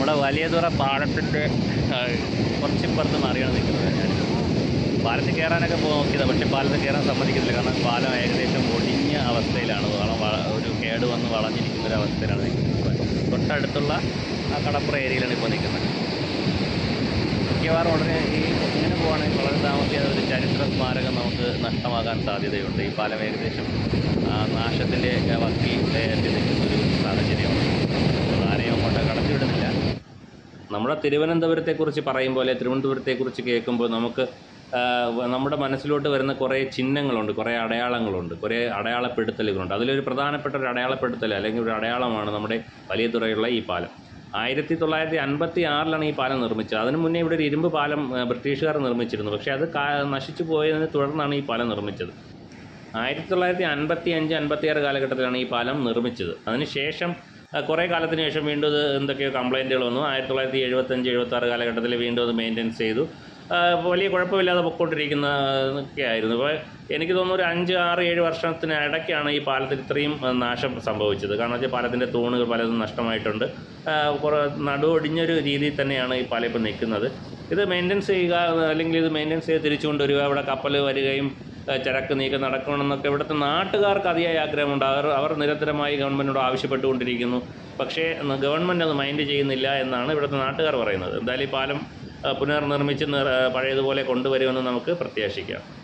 നമ്മുടെ വലിയതുറ പാലത്തിൻ്റെ കുറച്ചിപ്പുറത്ത് മാറിയാണ് നിൽക്കുന്നത് ഞാൻ പാലത്തിൽ കയറാനൊക്കെ പോ- നോക്കിയതാണ് പക്ഷേ പാലത്തിൽ കയറാൻ സമ്മതിക്കുന്നില്ല കാരണം പാലം ഏകദേശം ഒടിഞ്ഞ അവസ്ഥയിലാണ് വളം വ- ഒരു കേട് വന്ന് വളഞ്ഞിരിക്കുന്ന ഒരു അവസ്ഥയിലാണ് നിൽക്കുന്നത് തൊട്ടടുത്തുള്ള ആ കടപ്പുറ ഏരിയയിലാണ് ഇപ്പോൾ നിൽക്കുന്നത് മിക്കവാറും ഉടനെ ഈ ഇങ്ങനെ പോവുകയാണെങ്കിൽ വളരെ താമസിയാതെ ഒരു ചരിത്ര സ്മാരകം നമുക്ക് നഷ്ടമാകാൻ സാധ്യതയുണ്ട് ഈ പാലം ഏകദേശം ആ, നാശത്തിൻ്റെ വക്കി എത്തി നിൽക്കുന്ന ഒരു സാഹചര്യമാണ് ആരെയും അങ്ങോട്ട് കടത്തിവിടുന്നില്ല നമ്മുടെ തിരുവനന്തപുരത്തെക്കുറിച്ച് പറയും പോലെ തിരുവനന്തപുരത്തെക്കുറിച്ച് കേൾക്കുമ്പോൾ നമുക്ക് ആ, വ- നമ്മുടെ മനസ്സിലോട്ട് വരുന്ന കുറേ ചിഹ്നങ്ങളുണ്ട് കുറേ അടയാളങ്ങളുണ്ട് കുറേ അടയാളപ്പെടുത്തലുകളുണ്ട് അതിലൊരു പ്രധാനപ്പെട്ട ഒരു അടയാളപ്പെടുത്തൽ അല്ലെങ്കിൽ ഒരു അടയാളമാണ് നമ്മുടെ വലിയ തുറയുള്ള ഈ പാലം ആയിരത്തി തൊള്ളായിരത്തി അൻപത്തി ആറിലാണ് ഈ പാലം നിർമ്മിച്ചത് അതിന് മുന്നേ ഇവിടെ ഒരു ഇരുമ്പ് പാലം ആ, ബ്രിട്ടീഷുകാർ നിർമ്മിച്ചിരുന്നു പക്ഷേ അത് കാ- നശിച്ചു പോയതിനെ തുടർന്നാണ് ഈ പാലം നിർമ്മിച്ചത് ആയിരത്തി തൊള്ളായിരത്തി അൻപത്തി അഞ്ച് അൻപത്തി ആറ് കാലഘട്ടത്തിലാണ് ഈ പാലം നിർമ്മിച്ചത് അതിനുശേഷം ആ, കുറേ കാലത്തിന് ശേഷം വീണ്ടും ഇത് എന്തൊക്കെയോ കംപ്ലൈൻറ്റുകൾ വന്നു ആയിരത്തി തൊള്ളായിരത്തി എഴുപത്തഞ്ച് എഴുപത്തി ആറ് കാലഘട്ടത്തിൽ വീണ്ടും അത് മെയിൻ്റെനൻസ് ചെയ്തു ആ, വലിയ കുഴപ്പമില്ലാതെ പൊക്കോണ്ടിരിക്കുന്ന ഒക്കെ ആയിരുന്നു അപ്പോൾ എനിക്ക് തോന്നുന്നു ഒരു അഞ്ച് ആറ് ഏഴ് വർഷത്തിന് ഇടയ്ക്കാണ് ഈ പാലത്തിൽ ഇത്രയും ആ, നാശം സംഭവിച്ചത് കാരണം വെച്ചാൽ പാലത്തിൻ്റെ തൂണുകൾ പലതും നഷ്ടമായിട്ടുണ്ട് ആ, കുറേ നടുവൊടിഞ്ഞൊരു രീതിയിൽ തന്നെയാണ് ഈ പാലം ഇപ്പോൾ നിൽക്കുന്നത് ഇത് മെയിൻ്റെനൻസ് ചെയ്യുക അല്ലെങ്കിൽ ഇത് മെയിൻ്റെനൻസ് ചെയ്ത് തിരിച്ചു കൊണ്ടുവരിക ഇവിടെ കപ്പൽ വരികയും ആ, ചരക്ക് നീക്കം നടക്കണമെന്നൊക്കെ ഇവിടുത്തെ നാട്ടുകാർക്ക് അതിയായ ആഗ്രഹമുണ്ട് അവർ അവർ നിരന്തരമായി ഗവൺമെൻറ്റിനോട് ആവശ്യപ്പെട്ടുകൊണ്ടിരിക്കുന്നു പക്ഷേ ഗവൺമെൻറ് അത് മൈൻഡ് ചെയ്യുന്നില്ല എന്നാണ് ഇവിടുത്തെ നാട്ടുകാർ പറയുന്നത് എന്തായാലും ഈ പാലം ആ, പുനർനിർമ്മിച്ച് നിർ- ആ, പഴയതുപോലെ കൊണ്ടുവരുമെന്ന് നമുക്ക് പ്രത്യാശിക്കാം